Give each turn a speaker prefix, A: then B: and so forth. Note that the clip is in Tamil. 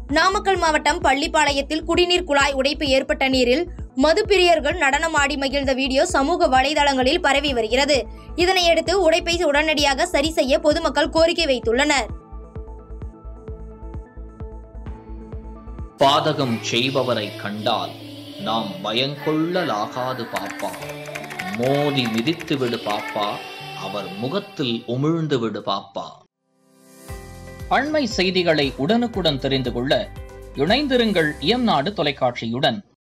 A: நாமக்கல் மாவட்டம் பள்ளிப்பாளையத்தில் குடிநீர் குழாய் உடைப்பு ஏற்பட்ட நீரில் மதுப்பிரியர்கள் நடனமாடி மகிழ்ந்த வீடியோ சமூக வலைதளங்களில் பரவி வருகிறது இதனையடுத்து உடைப்பை உடனடியாக சரி செய்ய பொதுமக்கள் கோரிக்கை வைத்துள்ளனர்
B: பாதகம் செய்பவரை கண்டால் நாம் பயங்கொள்ளலாகாது பாப்பா மோதி மிதித்து விடு பாப்பா அவர் முகத்தில் உமிழ்ந்து விடு பாப்பா அண்மை செய்திகளை உடனுக்குடன் தெரிந்து கொள்ள இணைந்திருங்கள் இயம்நாடு தொலைக்காட்சியுடன்